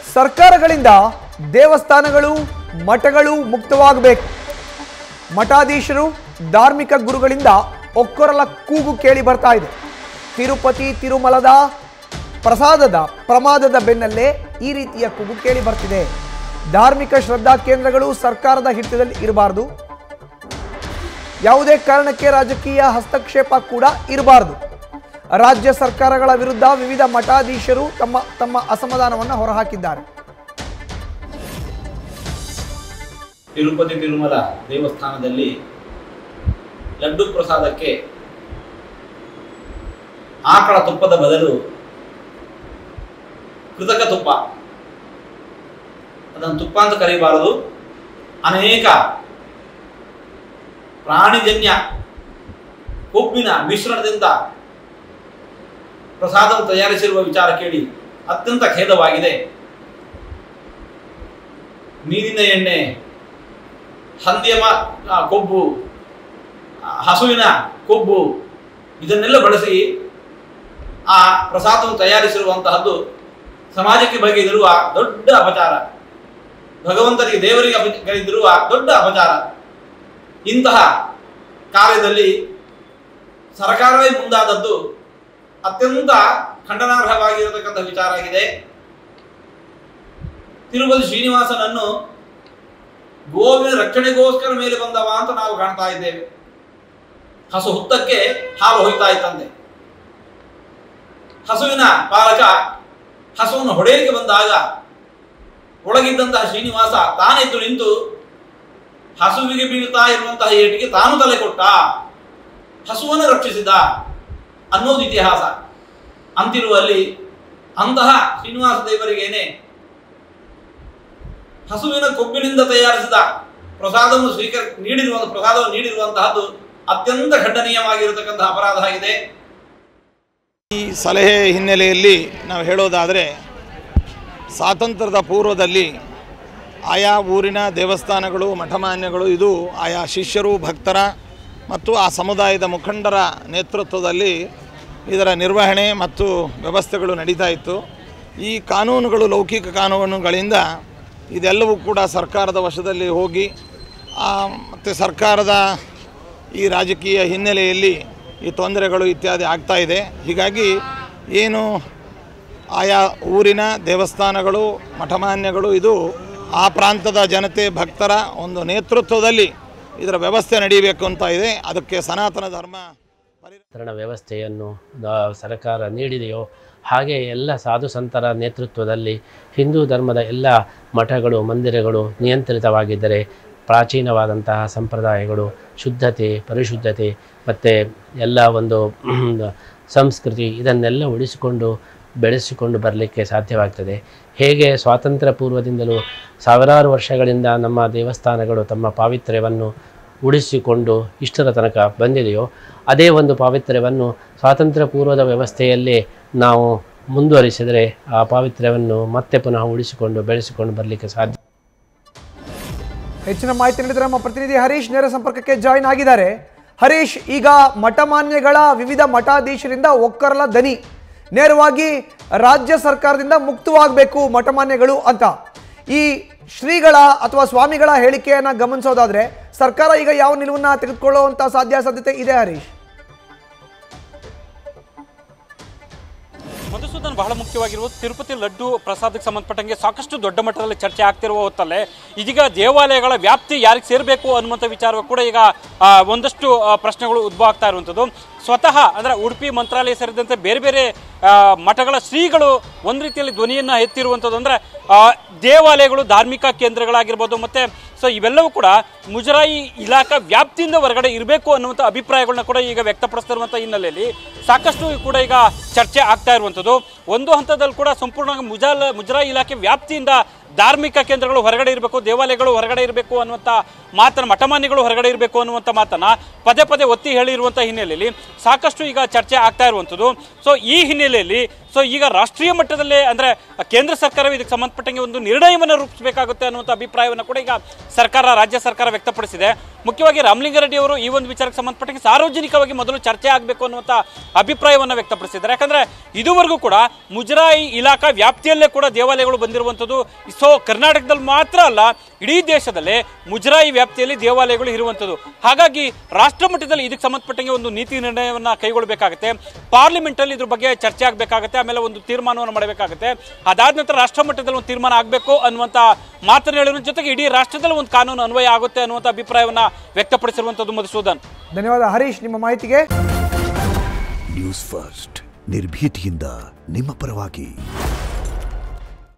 ಸರ್ಕಾರಗಳಿಂದ ದೇವಸ್ಥಾನಗಳು ಮಠಗಳು ಮುಕ್ತವಾಗಬೇಕು ಮಠಾಧೀಶರು ಧಾರ್ಮಿಕ ಗುರುಗಳಿಂದ ಒಕ್ಕೊರಲ ಕೂಗು ಕೇಳಿ ಬರ್ತಾ ಇದೆ ತಿರುಪತಿ ತಿರುಮಲದ ಪ್ರಸಾದದ ಪ್ರಮಾದದ ಬೆನ್ನಲ್ಲೇ ಈ ರೀತಿಯ ಕೂಗು ಕೇಳಿ ಬರ್ತಿದೆ ಧಾರ್ಮಿಕ ಶ್ರದ್ಧಾ ಕೇಂದ್ರಗಳು ಸರ್ಕಾರದ ಹಿಡಿತದಲ್ಲಿ ಇರಬಾರದು ಯಾವುದೇ ಕಾರಣಕ್ಕೆ ರಾಜಕೀಯ ಹಸ್ತಕ್ಷೇಪ ಕೂಡ ಇರಬಾರದು ರಾಜ್ಯ ಸರ್ಕಾರಗಳ ವಿರುದ್ಧ ವಿವಿಧ ಮಠಾಧೀಶರು ತಮ್ಮ ತಮ್ಮ ಅಸಮಾಧಾನವನ್ನು ಹೊರಹಾಕಿದ್ದಾರೆ ತಿರುಪತಿ ತಿರುಮಲ ದೇವಸ್ಥಾನದಲ್ಲಿ ಲಡ್ಡು ಪ್ರಸಾದಕ್ಕೆ ಆಕಳ ತುಪ್ಪದ ಬದಲು ಕೃತಕ ತುಪ್ಪ ಅದನ್ನು ತುಪ್ಪ ಅಂತ ಕರೀಬಾರದು ಅನೇಕ ಪ್ರಾಣಿಜನ್ಯ ಕೊಬ್ಬಿನ ಮಿಶ್ರಣದಿಂದ ಪ್ರಸಾದವನ್ನು ತಯಾರಿಸಿರುವ ವಿಚಾರ ಕೇಳಿ ಅತ್ಯಂತ ಖೇದವಾಗಿದೆ ಮೀನಿನ ಎಣ್ಣೆ ಹಂದಿಯ ಮ- ಆ, ಕೊಬ್ಬು ಆ, ಹಸುವಿನ ಕೊಬ್ಬು ಇದನ್ನೆಲ್ಲ ಬಳಸಿ ಆ ಪ್ರಸಾದವನ್ನು ತಯಾರಿಸಿರುವಂತಹದ್ದು ಸಮಾಜಕ್ಕೆ ಬಗೆದಿರುವ ದೊಡ್ಡ ಅಪಚಾರ ಭಗವಂತನಿಗೆ ದೇವರಿಗೆ ಬಗೆದಿರುವ ದೊಡ್ಡ ಅಪಚಾರ ಇಂತಹ ಕಾರ್ಯದಲ್ಲಿ ಸರ್ಕಾರವೇ ಮುಂದಾದದ್ದು ಅತ್ಯಂತ ಖಂಡನಾರ್ಹವಾಗಿರತಕ್ಕಂಥ ವಿಚಾರ ಆಗಿದೆ ತಿರುಪತಿ ಶ್ರೀನಿವಾಸನನ್ನು ಗೋವಿನ ರಕ್ಷಣೆಗೋಸ್ಕರ ಮೇಲೆ ಬಂದವ ಅಂತ ನಾವು ಕಾಣ್ತಾ ಇದ್ದೇವೆ ಹಸು ಹುತ್ತಕ್ಕೆ ಹಾಲು ಹೋಯ್ತಾ ಇತ್ತಂತೆ ಹಸುವಿನ ಪಾಲಕ ಹಸುವನ್ನು ಹೊಡೆಯಲಿಕ್ಕೆ ಬಂದಾಗ ಒಳಗಿದ್ದಂತಹ ಶ್ರೀನಿವಾಸ ತಾನೆದ್ದು ನಿಂತು ಹಸುವಿಗೆ ಬೀಳ್ತಾ ಇರುವಂತಹ ಏಟಿಗೆ ತಾನು ತಲೆ ಕೊಟ್ಟ ಹಸುವನ್ನು ರಕ್ಷಿಸಿದ ಅನ್ನೋದು ಇತಿಹಾಸ ಅಂತಿರುವಲ್ಲಿ ಅಂತಹ ಶ್ರೀನಿವಾಸ ದೇವರಿಗೇನೆ ಹಸುವಿನ ಕೊಬ್ಬಿನಿಂದ ತಯಾರಿಸಿದ ಪ್ರಸಾದವನ್ನು ಸ್ವೀಕರ ನೀಡಿರುವ ಪ್ರಸಾದವನ್ನು ನೀಡಿರುವಂತಹದ್ದು ಅತ್ಯಂತ ಖಂಡನೀಯವಾಗಿರತಕ್ಕಂತಹ ಅಪರಾಧ ಆಗಿದೆ ಈ ಸಲಹೆ ಹಿನ್ನೆಲೆಯಲ್ಲಿ ನಾವು ಹೇಳೋದಾದರೆ ಸ್ವಾತಂತ್ರ್ಯದ ಪೂರ್ವದಲ್ಲಿ ಆಯಾ ಊರಿನ ದೇವಸ್ಥಾನಗಳು ಮಠಮಾನ್ಯಗಳು ಇದು ಆಯಾ ಶಿಷ್ಯರು ಭಕ್ತರ ಮತ್ತು ಆ ಸಮುದಾಯದ ಮುಖಂಡರ ನೇತೃತ್ವದಲ್ಲಿ ಇದರ ನಿರ್ವಹಣೆ ಮತ್ತು ವ್ಯವಸ್ಥೆಗಳು ನಡೀತಾ ಇತ್ತು ಈ ಕಾನೂನುಗಳು ಲೌಕಿಕ ಕಾನೂನುಗಳಿಂದ ಇದೆಲ್ಲವೂ ಕೂಡ ಸರ್ಕಾರದ ವಶದಲ್ಲಿ ಹೋಗಿ ಮತ್ತು ಸರ್ಕಾರದ ಈ ರಾಜಕೀಯ ಹಿನ್ನೆಲೆಯಲ್ಲಿ ಈ ತೊಂದರೆಗಳು ಇತ್ಯಾದಿ ಆಗ್ತಾ ಇದೆ ಹೀಗಾಗಿ ಏನು ಆಯಾ ಊರಿನ ದೇವಸ್ಥಾನಗಳು ಮಠಮಾನ್ಯಗಳು ಇದು ಆ ಪ್ರಾಂತದ ಜನತೆ ಭಕ್ತರ ಒಂದು ನೇತೃತ್ವದಲ್ಲಿ ಇದರ ವ್ಯವಸ್ಥೆ ನಡೀಬೇಕು ಅಂತ ಇದೆ ಅದಕ್ಕೆ ಸನಾತನ ಧರ್ಮ ಪರಿ ನಿಯಂತ್ರಣ ವ್ಯವಸ್ಥೆಯನ್ನು ದ- ಸರ್ಕಾರ ನೀಡಿದೆಯೋ ಹಾಗೆ ಎಲ್ಲ ಸಾಧು ಸಂತರ ನೇತೃತ್ವದಲ್ಲಿ ಹಿಂದೂ ಧರ್ಮದ ಎಲ್ಲ ಮಠಗಳು ಮಂದಿರಗಳು ನಿಯಂತ್ರಿತವಾಗಿದ್ದರೆ ಪ್ರಾಚೀನವಾದಂತಹ ಸಂಪ್ರದಾಯಗಳು ಶುದ್ಧತೆ ಪರಿಶುದ್ಧತೆ ಮತ್ತು ಎಲ್ಲ ಒಂದು ಸಂಸ್ಕೃತಿ ಇದನ್ನೆಲ್ಲ ಉಳಿಸಿಕೊಂಡು ಬೆಳೆಸಿಕೊಂಡು ಬರಲಿಕ್ಕೆ ಸಾಧ್ಯವಾಗ್ತದೆ ಹೇಗೆ ಸ್ವಾತಂತ್ರ್ಯ ಪೂರ್ವದಿಂದಲೂ ಸಾವಿರಾರು ವರ್ಷಗಳಿಂದ ನಮ್ಮ ದೇವಸ್ಥಾನಗಳು ತಮ್ಮ ಪಾವಿತ್ರ್ಯವನ್ನು ಉಳಿಸಿಕೊಂಡು ಇಷ್ಟರ ತನಕ ಬಂದಿದೆಯೋ ಅದೇ ಒಂದು ಪಾವಿತ್ರ್ಯವನ್ನು ಸ್ವಾತಂತ್ರ್ಯ ಪೂರ್ವದ ವ್ಯವಸ್ಥೆಯಲ್ಲಿ ನಾವು ಮುಂದುವರಿಸಿದರೆ ಆ ಪಾವಿತ್ರ್ಯವನ್ನು ಮತ್ತೆ ಪುನಃ ಉಳಿಸಿಕೊಂಡು ಬೆಳೆಸಿಕೊಂಡು ಬರಲಿಕ್ಕೆ ಸಾಧ್ಯ ಹೆಚ್ಚಿನ ಮಾಹಿತಿ ನೀಡಿದರೆ ನಮ್ಮ ಪ್ರತಿನಿಧಿ ಹರೀಶ್ ನೇರ ಸಂಪರ್ಕಕ್ಕೆ ಜಾಯಿನ್ ಆಗಿದ್ದಾರೆ ಹರೀಶ್ ಈಗ ಮಠಮಾನ್ಯಗಳ ವಿವಿಧ ಮಠಾಧೀಶರಿಂದ ಒಕ್ಕರಲ ದನಿ ನೇರವಾಗಿ ರಾಜ್ಯ ಸರ್ಕಾರದಿಂದ ಮುಕ್ತವಾಗಬೇಕು ಮಠಮಾನ್ಯಗಳು ಅಂತ ಈ ಶ್ರೀಗಳ ಅಥವಾ ಸ್ವಾಮಿಗಳ ಹೇಳಿಕೆಯನ್ನ ಗಮನಿಸೋದಾದ್ರೆ ಸರ್ಕಾರ ಈಗ ಯಾವ ನಿಲುವನ್ನ ತೆಗೆದುಕೊಳ್ಳುವಂತ ಸಾಧ್ಯಾಸಾಧ್ಯತೆ ಇದೆ ಹರೀಶ್ ಮಧುಸೂದನ್ ಬಹಳ ಮುಖ್ಯವಾಗಿರುವುದು ತಿರುಪತಿ ಲಡ್ಡು ಪ್ರಸಾದಕ್ಕೆ ಸಂಬಂಧಪಟ್ಟಂಗೆ ಸಾಕಷ್ಟು ದೊಡ್ಡ ಮಟ್ಟದಲ್ಲಿ ಚರ್ಚೆ ಆಗ್ತಿರುವ ಹೊತ್ತಲ್ಲೇ ಇದೀಗ ದೇವಾಲಯಗಳ ವ್ಯಾಪ್ತಿ ಯಾರಿಗೆ ಸೇರಬೇಕು ಅನ್ನುವಂಥ ವಿಚಾರ ಕೂಡ ಈಗ ಆ, ಒಂದಷ್ಟು ಆ, ಪ್ರಶ್ನೆಗಳು ಉದ್ಭವ ಆಗ್ತಾ ಇರುವಂಥದ್ದು ಸ್ವತಃ ಅಂದರೆ ಉಡುಪಿ ಮಂತ್ರಾಲಯ ಸೇರಿದಂತೆ ಬೇರೆ ಬೇರೆ ಆ, ಮಠಗಳ ಶ್ರೀಗಳು ಒಂದು ರೀತಿಯಲ್ಲಿ ಧ್ವನಿಯನ್ನು ಎತ್ತಿರುವಂಥದ್ದು ಅಂದರೆ ದೇವಾಲಯಗಳು ಧಾರ್ಮಿಕ ಕೇಂದ್ರಗಳಾಗಿರ್ಬೋದು ಮತ್ತು ಸೊ ಇವೆಲ್ಲವೂ ಕೂಡ ಮುಜರಾಯಿ ಇಲಾಖಾ ವ್ಯಾಪ್ತಿಯಿಂದ ಹೊರಗಡೆ ಇರಬೇಕು ಅನ್ನುವಂಥ ಅಭಿಪ್ರಾಯಗಳನ್ನ ಕೂಡ ಈಗ ವ್ಯಕ್ತಪಡಿಸ್ತಿರುವಂಥ ಹಿನ್ನೆಲೆಯಲ್ಲಿ ಸಾಕಷ್ಟು ಕೂಡ ಈಗ ಚರ್ಚೆ ಆಗ್ತಾ ಇರುವಂಥದ್ದು ಒಂದು ಹಂತದಲ್ಲಿ ಕೂಡ ಸಂಪೂರ್ಣವಾಗಿ ಮುಜಾಲ ಮುಜರಾಯಿ ಇಲಾಖೆ ವ್ಯಾಪ್ತಿಯಿಂದ ಧಾರ್ಮಿಕ ಕೇಂದ್ರಗಳು ಹೊರಗಡೆ ಇರಬೇಕು ದೇವಾಲಯಗಳು ಹೊರಗಡೆ ಇರಬೇಕು ಅನ್ನುವಂಥ ಮಾತನ್ನ ಮಠಮಾನ್ಯಗಳು ಹೊರಗಡೆ ಇರಬೇಕು ಅನ್ನುವಂಥ ಮಾತನ್ನ ಪದೇ ಪದೇ ಒತ್ತಿ ಹೇಳಿರುವಂಥ ಹಿನ್ನೆಲೆಯಲ್ಲಿ ಸಾಕಷ್ಟು ಈಗ ಚರ್ಚೆ ಆಗ್ತಾ ಇರುವಂಥದ್ದು ಸೊ ಈ ಹಿನ್ನೆಲೆಯಲ್ಲಿ ಸೊ ಈಗ ರಾಷ್ಟ್ರೀಯ ಮಟ್ಟದಲ್ಲೇ ಅಂದ್ರೆ ಕೇಂದ್ರ ಸರ್ಕಾರವು ಇದಕ್ಕೆ ಸಂಬಂಧಪಟ್ಟಂಗೆ ಒಂದು ನಿರ್ಣಯವನ್ನು ರೂಪಿಸಬೇಕಾಗುತ್ತೆ ಅನ್ನುವಂಥ ಅಭಿಪ್ರಾಯವನ್ನು ಕೂಡ ಈಗ ಸರ್ಕಾರ ರಾಜ್ಯ ಸರ್ಕಾರ ವ್ಯಕ್ತಪಡಿಸಿದೆ ಮುಖ್ಯವಾಗಿ ರಾಮಲಿಂಗಾರೆಡ್ಡಿ ಅವರು ಈ ಒಂದು ವಿಚಾರಕ್ಕೆ ಸಂಬಂಧಪಟ್ಟಂಗೆ ಸಾರ್ವಜನಿಕವಾಗಿ ಮೊದಲು ಚರ್ಚೆ ಆಗಬೇಕು ಅನ್ನುವಂಥ ಅಭಿಪ್ರಾಯವನ್ನು ವ್ಯಕ್ತಪಡಿಸಿದ್ದಾರೆ ಯಾಕಂದ್ರೆ ಇದುವರೆಗೂ ಕೂಡ ಮುಜರಾಯಿ ಇಲಾಖಾ ವ್ಯಾಪ್ತಿಯಲ್ಲೇ ಕೂಡ ದೇವಾಲಯಗಳು ಬಂದಿರುವಂಥದ್ದು ಸೊ ಕರ್ನಾಟಕದಲ್ಲಿ ಮಾತ್ರ ಅಲ್ಲ ಇಡೀ ದೇಶದಲ್ಲೇ ಮುಜರಾಯಿ ವ್ಯಾಪ್ತಿಯಲ್ಲಿ ದೇವಾಲಯಗಳು ಇರುವಂಥದ್ದು ಹಾಗಾಗಿ ರಾಷ್ಟ್ರ ಮಟ್ಟದಲ್ಲಿ ಇದಕ್ಕೆ ಸಂಬಂಧಪಟ್ಟಂಗೆ ಒಂದು ನೀತಿ ನಿರ್ಣಯವನ್ನ ಕೈಗೊಳ್ಳಬೇಕಾಗುತ್ತೆ ಪಾರ್ಲಿಮೆಂಟ್ ಅಲ್ಲಿ ಇದ್ರ ಬಗ್ಗೆ ಚರ್ಚೆ ಆಗಬೇಕಾಗುತ್ತೆ ಆಮೇಲೆ ಒಂದು ತೀರ್ಮಾನವನ್ನು ಮಾಡಬೇಕಾಗುತ್ತೆ ಅದಾದ ನಂತರ ರಾಷ್ಟ್ರ ಮಟ್ಟದಲ್ಲಿ ಒಂದು ತೀರ್ಮಾನ ಆಗಬೇಕು ಅನ್ನುವಂಥ ಮಾತನ್ನು ಹೇಳಿರೋ ಜೊತೆಗೆ ಇಡೀ ರಾಷ್ಟ್ರದಲ್ಲಿ ಒಂದು ಕಾನೂನು ಅನ್ವಯ ಆಗುತ್ತೆ ಅನ್ನುವಂಥ ಅಭಿಪ್ರಾಯವನ್ನ ವ್ಯಕ್ತಪಡಿಸಿರುವಂಥದ್ದು ಮಧುಸೂದನ್ ಧನ್ಯವಾದ ಹರೀಶ್ ನಿಮ್ಮ ಮಾಹಿತಿಗೆ ನ್ಯೂಸ್ ಫಸ್ಟ್ ನಿರ್ಭೀತಿಯಿಂದ ನಿಮ್ಮ ಪರವಾಗಿ